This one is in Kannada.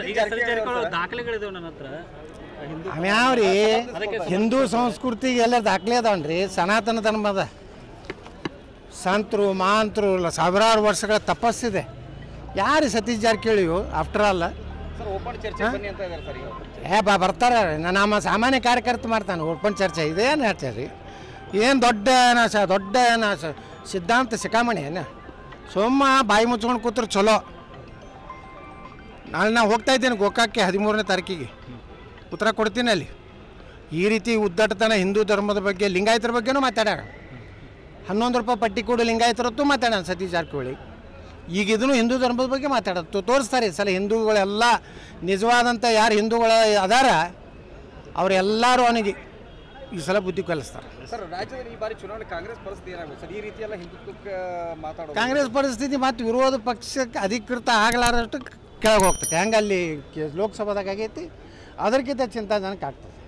ಈಗ ಸತೀಶ್ ಜಾರಕಿಹೊಳಿ ಅವ್ರ ದಾಖಲೆಗಳಿದಾವೆ ನನ್ನ ಹತ್ರ ಹಿಂದೂ ಅವ್ಯಾವ್ರಿ ಹಿಂದೂ ಸಂಸ್ಕೃತಿಗೆ ಎಲ್ಲ ದಾಖಲೆ ಅದಾವನ್ರಿ ಸನಾತನ ಧರ್ಮ ಅದ ಸಂತರು ಮಾಂತರು ಲ- ಸಾವಿರಾರು ವರ್ಷಗಳ ತಪಸ್ಸಿದೆ ಯಾರು ಸತೀಶ್ ಜಾರಕಿಹೊಳಿಯು ಆಫ್ಟರ್ ಆಲ್ ಸರ್ ಓಪನ್ ಚರ್ಚೆ ಬನ್ನಿ ಅಂತ ಇದ್ದಾರೆ ಸರ್ ಈಗ ಏ ಬಾ ಬರ್ತಾರೆ ನಾನು ನಮ್ಮ ಸಾಮಾನ್ಯ ಕಾರ್ಯಕರ್ತ ಮಾಡ್ತಾನೆ ಓಪನ್ ಚರ್ಚೆ ಇದೇನು ಹೇಳ್ತಾರೆ ರೀ ಏನು ದೊಡ್ಡ ಏನ ಸ ದೊಡ್ಡ ಏನ ಸ ಸಿದ್ಧಾಂತ ಸಿಕ್ಕಾಮಣಿ ಏನು ಸೋಮ ಬಾಯಿ ಮುಚ್ಕೊಂಡು ಕೂತ್ರೆ ಚಲೋ ನಾಳೆ ನಾನು ಹೋಗ್ತಾ ಇದ್ದೇನೆ ಗೋಕಾಕ್ಕೆ ಹದಿಮೂರನೇ ತಾರೀಕಿಗೆ ಉತ್ತರ ಕೊಡ್ತೀನಿ ಅಲ್ಲಿ ಈ ರೀತಿ ಉದ್ದಟತನ ಹಿಂದೂ ಧರ್ಮದ ಬಗ್ಗೆ ಲಿಂಗಾಯತರ ಬಗ್ಗೆನೂ ಮಾತಾಡ್ಯಾರ ಹನ್ನೊಂದು ರೂಪಾಯಿ ಪಟ್ಟಿ ಕೊಡು ಲಿಂಗಾಯತರತ್ತು ಮಾತಾಡ್ಯಾನ ಸತೀಶ್ ಜಾರಕಿಹೊಳಿ ಈಗ ಇದನ್ನು ಹಿಂದೂ ಧರ್ಮದ ಬಗ್ಗೆ ಮಾತಾಡೋದು ತೋರಿಸ್ತಾರೆ ಈ ಸಲ ಹಿಂದೂಗಳೆಲ್ಲ ನಿಜವಾದಂಥ ಯಾರು ಹಿಂದೂಗಳ ಅದಾರ ಅವರೆಲ್ಲರೂ ಅವನಿಗೆ ಈ ಸಲ ಬುದ್ಧಿ ಕಲಿಸ್ತಾರೆ ಸರ್ ರಾಜ್ಯದಲ್ಲಿ ಈ ಬಾರಿ ಚುನಾವಣೆ ಕಾಂಗ್ರೆಸ್ ಪರಿಸ್ಥಿತಿ ಏನಾಗುತ್ತೆ ಸರ್ ಈ ರೀತಿ ಎಲ್ಲ ಹಿಂದುತ್ವಕ್ಕೆ ಮಾತಾಡೋದು ಕಾಂಗ್ರೆಸ್ ಪರಿಸ್ಥಿತಿ ಮತ್ತು ವಿರೋಧ ಪಕ್ಷಕ್ಕೆ ಅಧಿಕೃತ ಆಗಲಾರಷ್ಟು ಕೆಳಗೆ ಹೋಗ್ತದೆ ಹೆಂಗೆ ಅಲ್ಲಿ ಕೆ- ಲೋಕಸಭಾದಾಗ ಆಗೈತಿ ಅದಕ್ಕಿಂತ ಚಿಂತಾಜನಕ ಆಗ್ತದೆ